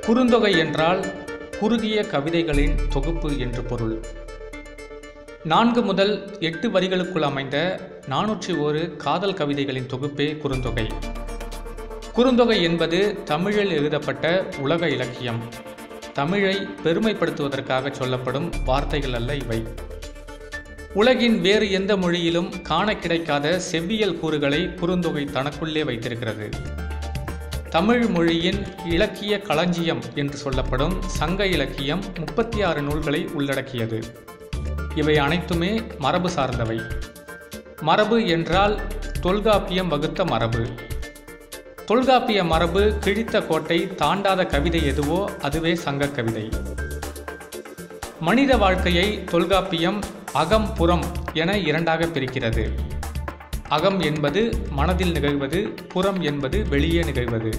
குறுந்தொகை என்றால் குறுகிய கவிதைகளின் தொகுப்பு என்று பொருள் நான்கு முதல் எட்டு வரிகளுக்குள் அமைந்த நானூற்றி ஒரு காதல் கவிதைகளின் தொகுப்பே குறுந்தொகை குறுந்தொகை என்பது தமிழில் எழுதப்பட்ட உலக இலக்கியம் தமிழை பெருமைப்படுத்துவதற்காக சொல்லப்படும் வார்த்தைகள் அல்ல இவை உலகின் வேறு எந்த மொழியிலும் காண கிடைக்காத செவ்வியல் கூறுகளை குறுந்தொகை தனக்குள்ளே வைத்திருக்கிறது தமிழ் மொழியின் இலக்கிய களஞ்சியம் என்று சொல்லப்படும் சங்க இலக்கியம் முப்பத்தி ஆறு நூல்களை உள்ளடக்கியது இவை அனைத்துமே மரபு சார்ந்தவை மரபு என்றால் தொல்காப்பியம் வகுத்த மரபு தொல்காப்பிய மரபு கிழித்த கோட்டை தாண்டாத கவிதை எதுவோ அதுவே சங்க கவிதை மனித வாழ்க்கையை தொல்காப்பியம் அகம் புறம் என இரண்டாக பிரிக்கிறது அகம் என்பது மனதில் நிகழ்வது புறம் என்பது வெளியே நிகழ்வது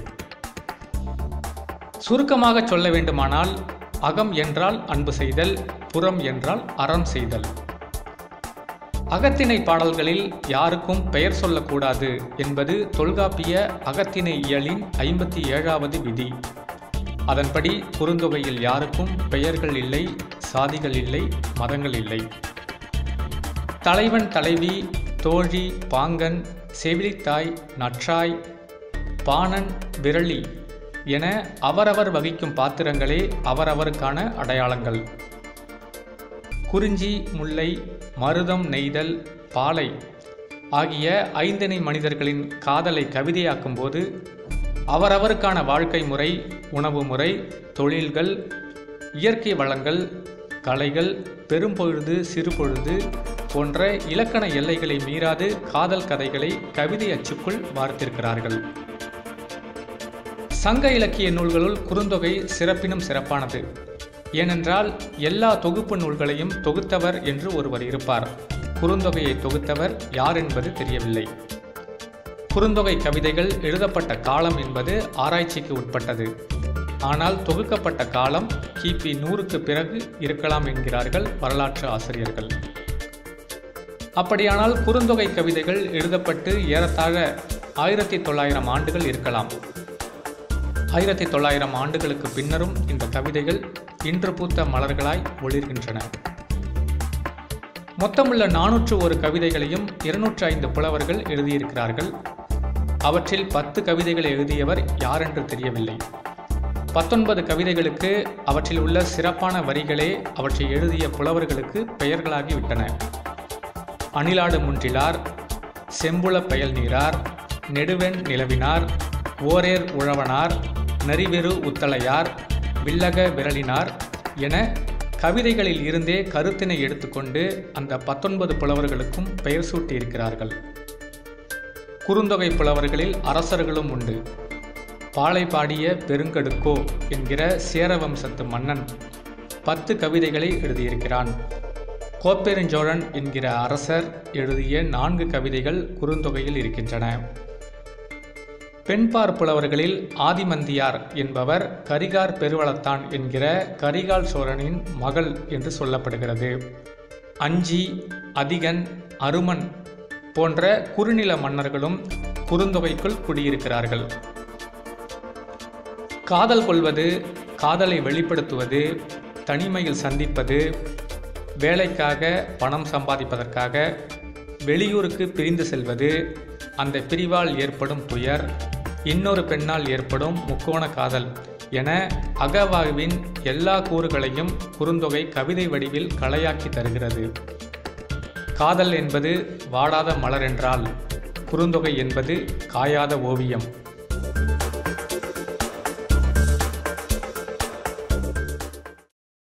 சுருக்கமாக சொல்ல வேண்டுமானால் அகம் என்றால் அன்பு செய்தல் புறம் என்றால் அறம் செய்தல் அகத்திணை பாடல்களில் யாருக்கும் பெயர் சொல்லக்கூடாது என்பது தொல்காப்பிய அகத்திணை இயலின் ஐம்பத்தி ஏழாவது விதி அதன்படி குறுந்தொகையில் யாருக்கும் பெயர்கள் இல்லை சாதிகள் இல்லை மதங்கள் இல்லை தலைவன் தலைவி தோழி பாங்கன் செவிலித்தாய் நற்றாய் பாணன் விரலி என அவரவர் வகிக்கும் பாத்திரங்களே அவரவருக்கான அடையாளங்கள் குறிஞ்சி முல்லை மருதம் நெய்தல் பாலை ஆகிய ஐந்திணை மனிதர்களின் காதலை கவிதையாக்கும் போது அவரவருக்கான வாழ்க்கை முறை உணவு முறை தொழில்கள் இயற்கை வளங்கள் கலைகள் பெரும்பொழுது சிறுபொழுது போன்ற இலக்கண எல்லைகளை மீறாது காதல் கதைகளை கவிதை அச்சுக்குள் வார்த்திருக்கிறார்கள் சங்க இலக்கிய நூல்களுள் குறுந்தொகை சிறப்பினும் சிறப்பானது ஏனென்றால் எல்லா தொகுப்பு நூல்களையும் தொகுத்தவர் என்று ஒருவர் இருப்பார் குறுந்தொகையை தொகுத்தவர் யார் என்பது தெரியவில்லை குறுந்தொகை கவிதைகள் எழுதப்பட்ட காலம் என்பது ஆராய்ச்சிக்கு உட்பட்டது ஆனால் தொகுக்கப்பட்ட காலம் கிபி நூறுக்கு பிறகு இருக்கலாம் என்கிறார்கள் வரலாற்று ஆசிரியர்கள் அப்படியானால் குறுந்தொகை கவிதைகள் எழுதப்பட்டு ஏறத்தாழ ஆயிரத்தி தொள்ளாயிரம் ஆண்டுகள் இருக்கலாம் ஆயிரத்தி தொள்ளாயிரம் ஆண்டுகளுக்கு பின்னரும் இந்த கவிதைகள் இன்று பூத்த மலர்களாய் ஒளிர்கின்றன மொத்தமுள்ள நானூற்று ஒரு கவிதைகளையும் இருநூற்று ஐந்து புலவர்கள் எழுதியிருக்கிறார்கள் அவற்றில் பத்து கவிதைகள் எழுதியவர் யாரென்று தெரியவில்லை பத்தொன்பது கவிதைகளுக்கு அவற்றில் உள்ள சிறப்பான வரிகளே அவற்றை எழுதிய புலவர்களுக்கு பெயர்களாகி விட்டன அணிலாடு முன்றிலார் செம்புல பயல் நீரார் நெடுவெண் நிலவினார் ஓரேர் உழவனார் நரிவெறு உத்தலையார் வில்லக விரலினார் என கவிதைகளில் இருந்தே கருத்தினை எடுத்துக்கொண்டு அந்த பத்தொன்பது புலவர்களுக்கும் பெயர் சூட்டியிருக்கிறார்கள் குறுந்தொகை புலவர்களில் அரசர்களும் உண்டு பாலை பாடிய பெருங்கடுக்கோ என்கிற சேரவம்சத்து மன்னன் பத்து கவிதைகளை எழுதியிருக்கிறான் கோப்பெருஞ்சோழன் என்கிற அரசர் எழுதிய நான்கு கவிதைகள் குறுந்தொகையில் இருக்கின்றன பெண்பார் புலவர்களில் ஆதிமந்தியார் என்பவர் கரிகார் பெருவளத்தான் என்கிற கரிகால் சோழனின் மகள் என்று சொல்லப்படுகிறது அஞ்சி அதிகன் அருமன் போன்ற குறுநில மன்னர்களும் குறுந்தொகைக்குள் குடியிருக்கிறார்கள் காதல் கொள்வது காதலை வெளிப்படுத்துவது தனிமையில் சந்திப்பது வேலைக்காக பணம் சம்பாதிப்பதற்காக வெளியூருக்கு பிரிந்து செல்வது அந்த பிரிவால் ஏற்படும் துயர் இன்னொரு பெண்ணால் ஏற்படும் முக்கோண காதல் என அகவாழ்வின் எல்லா கூறுகளையும் குறுந்தொகை கவிதை வடிவில் கலையாக்கி தருகிறது காதல் என்பது வாடாத மலர் என்றால் குறுந்தொகை என்பது காயாத ஓவியம்